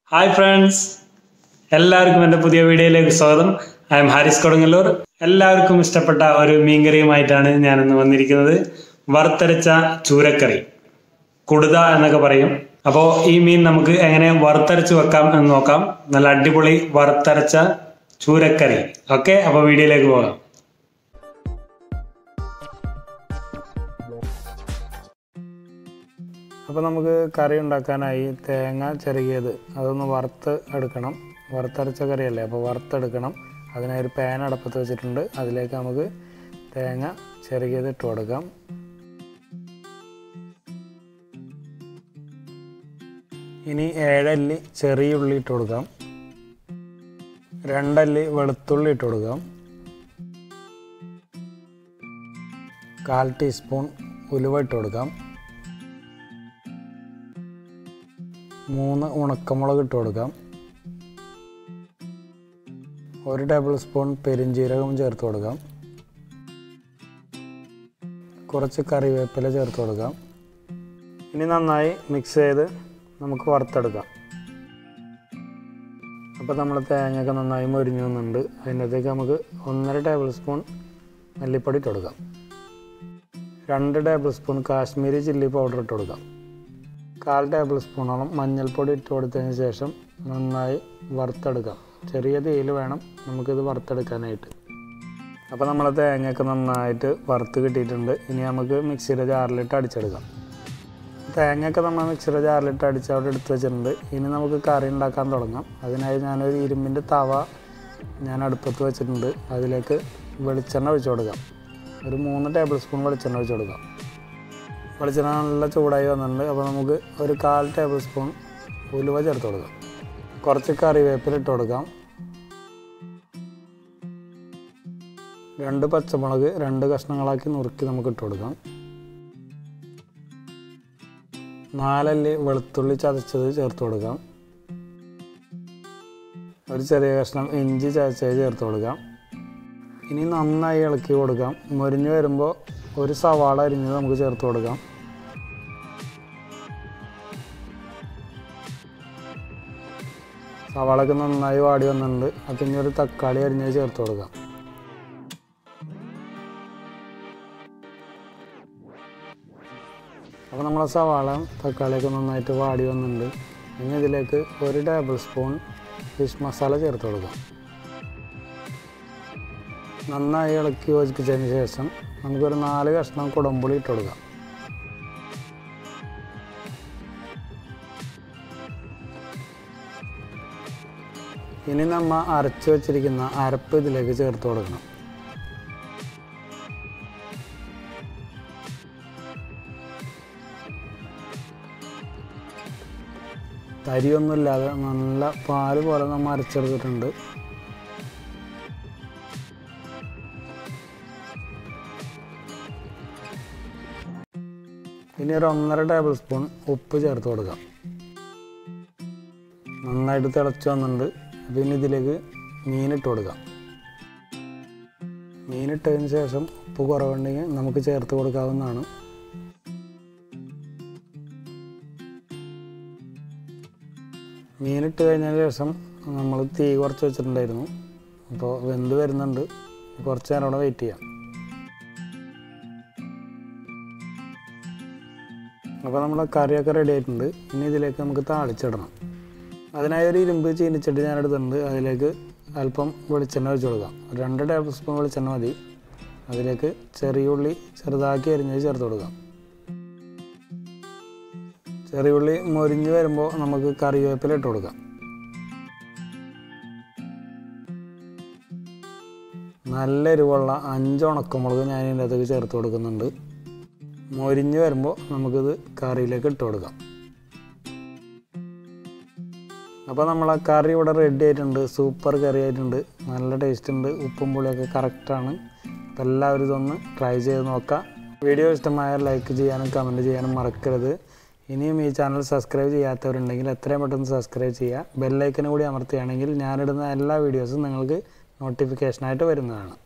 hi friends എല്ലാവർക്കും എൻ്റെ പുതിയ വീഡിയോയിലേക്ക് സ്വാഗതം ഐ എം ഹാരിസ് കൊടുങ്ങല്ലൂർ എല്ലാവർക്കും ഇഷ്ടപ്പെട്ട ഒരു മീൻകറിയുമായിട്ടാണ് ഞാനിന്ന് വന്നിരിക്കുന്നത് വറുത്തരച്ച ചൂരക്കറി കുടുത എന്നൊക്കെ പറയും അപ്പോൾ ഈ മീൻ നമുക്ക് എങ്ങനെ വറുത്തരച്ച് വെക്കാം എന്ന് നോക്കാം നല്ല അടിപൊളി വറുത്തരച്ച ചൂരക്കറി ഓക്കെ അപ്പോൾ വീഡിയോയിലേക്ക് പോകാം അപ്പോൾ നമുക്ക് കറി ഉണ്ടാക്കാനായി തേങ്ങ ചെറുകിയത് അതൊന്ന് വറുത്ത് എടുക്കണം വറുത്തരച്ച കറിയല്ലേ അപ്പോൾ വറുത്തെടുക്കണം അതിനായി ഒരു പാൻ അടപ്പത്ത് വെച്ചിട്ടുണ്ട് അതിലേക്ക് നമുക്ക് തേങ്ങ ചെറുകിയത് ഇട്ട് കൊടുക്കാം ഇനി ഏഴല്ലി ചെറിയ ഉള്ളി ഇട്ട് കൊടുക്കാം രണ്ടല്ലി വെളുത്തുള്ളി ഇട്ട് കൊടുക്കാം കാൽ ടീസ്പൂൺ ഉലുവ ഇട്ട് കൊടുക്കാം മൂന്ന് ഉണക്കമുളക് ഇട്ട് കൊടുക്കാം ഒരു ടേബിൾ സ്പൂൺ പെരിഞ്ജീരകം ചേർത്ത് കൊടുക്കാം കുറച്ച് കറിവേപ്പില ചേർത്ത് കൊടുക്കാം ഇനി നന്നായി മിക്സ് ചെയ്ത് നമുക്ക് വറുത്തെടുക്കാം അപ്പോൾ നമ്മൾ തേങ്ങയൊക്കെ നന്നായി മൊരിഞ്ഞു വന്നിട്ടുണ്ട് അതിനകത്തേക്ക് നമുക്ക് ഒന്നര ടേബിൾ സ്പൂൺ മല്ലിപ്പൊടി ഇട്ട് കൊടുക്കാം രണ്ട് tablespoon Kashmiri chilli powder ഇട്ട് കൊടുക്കാം കാൽ ടേബിൾ സ്പൂണോളം മഞ്ഞൾപ്പൊടി ഇട്ട് കൊടുത്തതിന് ശേഷം നന്നായി വറുത്തെടുക്കാം ചെറിയ തീയിൽ വേണം നമുക്കിത് വറുത്തെടുക്കാനായിട്ട് അപ്പോൾ നമ്മൾ തേങ്ങയൊക്കെ നന്നായിട്ട് വറുത്ത് കിട്ടിയിട്ടുണ്ട് ഇനി നമുക്ക് മിക്സിയുടെ ജാറിലിട്ട് അടിച്ചെടുക്കാം തേങ്ങയൊക്കെ നമ്മൾ മിക്സിയുടെ ജാറിലിട്ട് അടിച്ച് അവിടെ എടുത്ത് വെച്ചിട്ടുണ്ട് ഇനി നമുക്ക് കറി ഉണ്ടാക്കാൻ തുടങ്ങാം അതിനായി ഞാനൊരു ഇരുമ്പിൻ്റെ തവ ഞാൻ അടുപ്പത്ത് വെച്ചിട്ടുണ്ട് അതിലേക്ക് വെളിച്ചെണ്ണ ഒഴിച്ചു കൊടുക്കാം ഒരു മൂന്ന് ടേബിൾ സ്പൂൺ വെളിച്ചെണ്ണ ഒഴിച്ചു കൊടുക്കാം വെളിച്ചെണ്ണ നല്ല ചൂടായി വന്നിട്ടുണ്ട് അപ്പോൾ നമുക്ക് ഒരു കാൽ ടേബിൾ സ്പൂൺ ഉലുവ ചേർത്ത് കൊടുക്കാം കുറച്ച് കറിവേപ്പില ഇട്ട് കൊടുക്കാം രണ്ട് പച്ചമുളക് രണ്ട് കഷ്ണങ്ങളാക്കി നുറുക്കി നമുക്ക് ഇട്ട് കൊടുക്കാം നാലല്ലി വെളുത്തുള്ളി ചതച്ചത് ചേർത്ത് കൊടുക്കാം ഒരു ചെറിയ കഷ്ണം ഇഞ്ചി ചതച്ചത് ചേർത്ത് കൊടുക്കാം ഇനി നന്നായി ഇളക്കി കൊടുക്കാം മുരിഞ്ഞ് വരുമ്പോൾ ഒരു സവാള അരിഞ്ഞത് നമുക്ക് ചേർത്ത് കൊടുക്കാം സവാളൊക്കെ നന്നായി വാടി വന്നിട്ടുണ്ട് അപ്പം ഇനി ഒരു തക്കാളി അരിഞ്ഞത് ചേർത്ത് കൊടുക്കാം അപ്പോൾ നമ്മളെ സവാള തക്കാളിയൊക്കെ നന്നായിട്ട് വാടി വന്നിട്ടുണ്ട് ഇനി ഇതിലേക്ക് ഒരു ടേബിൾ സ്പൂൺ ഫിഷ് മസാല ചേർത്ത് കൊടുക്കാം നന്നായി ഇളക്കി യോജിപ്പിച്ചതിന് ശേഷം നമുക്കൊരു നാല് കഷ്ണം കുടംപുളി ഇട്ട് കൊടുക്കാം ഇനി നമ്മ അരച്ചു വച്ചിരിക്കുന്ന അരപ്പ് ഇതിലേക്ക് ചേർത്ത് കൊടുക്കണം തരിയൊന്നുമില്ലാതെ നല്ല പാല് പോലെ നമ്മൾ അരച്ചെടുത്തിട്ടുണ്ട് ഇനി ഒരു ഒന്നര ടേബിൾ സ്പൂൺ ഉപ്പ് ചേർത്ത് കൊടുക്കാം നന്നായിട്ട് തിളച്ച് വന്നിട്ടുണ്ട് അപ്പോൾ ഇനി ഇതിലേക്ക് മീനിട്ട് കൊടുക്കാം മീനിട്ടതിന് ശേഷം ഉപ്പ് കുറവുണ്ടെങ്കിൽ നമുക്ക് ചേർത്ത് കൊടുക്കാവുന്നതാണ് മീനിട്ട് കഴിഞ്ഞതിന് ശേഷം നമ്മൾ തീ കുറച്ച് വെച്ചിട്ടുണ്ടായിരുന്നു അപ്പോൾ വെന്ത് വരുന്നുണ്ട് കുറച്ച് നേരം കൂടെ വെയിറ്റ് ചെയ്യാം അപ്പോൾ നമ്മുടെ കറിയൊക്കെ റെഡി ആയിട്ടുണ്ട് ഇനി ഇതിലേക്ക് നമുക്ക് താളിച്ചിടണം അതിനായി ഒരു ഇരുമ്പ് ചീനിച്ചട്ടി ഞാൻ എടുത്തിട്ടുണ്ട് അതിലേക്ക് അല്പം വെളിച്ചെണ്ണ ഒഴിച്ച് കൊടുക്കാം രണ്ട് ടേബിൾ സ്പൂൺ വെളിച്ചെണ്ണ മതി അതിലേക്ക് ചെറിയ ഉള്ളി ചെറുതാക്കി അരിഞ്ഞത് ചേർത്ത് കൊടുക്കാം ചെറിയ ഉള്ളി മൊരിഞ്ഞ് വരുമ്പോൾ നമുക്ക് കറിവേപ്പില ഇട്ട് കൊടുക്കാം നല്ല എരിവുള്ള അഞ്ച് ഉണക്കമുളക് ഞാൻ ഇതിൻ്റെ അകത്തേക്ക് ചേർത്ത് കൊടുക്കുന്നുണ്ട് മൊരിഞ്ഞ് വരുമ്പോൾ നമുക്കിത് കറിയിലേക്ക് ഇട്ട് കൊടുക്കാം അപ്പോൾ നമ്മൾ ആ കറി ഇവിടെ റെഡി ആയിട്ടുണ്ട് സൂപ്പർ കറി ആയിട്ടുണ്ട് നല്ല ടേസ്റ്റ് ഉണ്ട് ഉപ്പും പുളിയൊക്കെ കറക്റ്റാണ് അപ്പോൾ എല്ലാവരും ഇതൊന്ന് ട്രൈ ചെയ്ത് നോക്കാം വീഡിയോ ഇഷ്ടമായാൽ ലൈക്ക് ചെയ്യാനും കമൻറ്റ് ചെയ്യാനും മറക്കരുത് ഇനിയും ഈ ചാനൽ സബ്സ്ക്രൈബ് ചെയ്യാത്തവരുണ്ടെങ്കിൽ എത്രയും പെട്ടെന്ന് സബ്സ്ക്രൈബ് ചെയ്യുക ബെല്ലൈക്കനും കൂടി അമർത്തുകയാണെങ്കിൽ ഞാനിടുന്ന എല്ലാ വീഡിയോസും നിങ്ങൾക്ക് നോട്ടിഫിക്കേഷനായിട്ട് വരുന്നതാണ്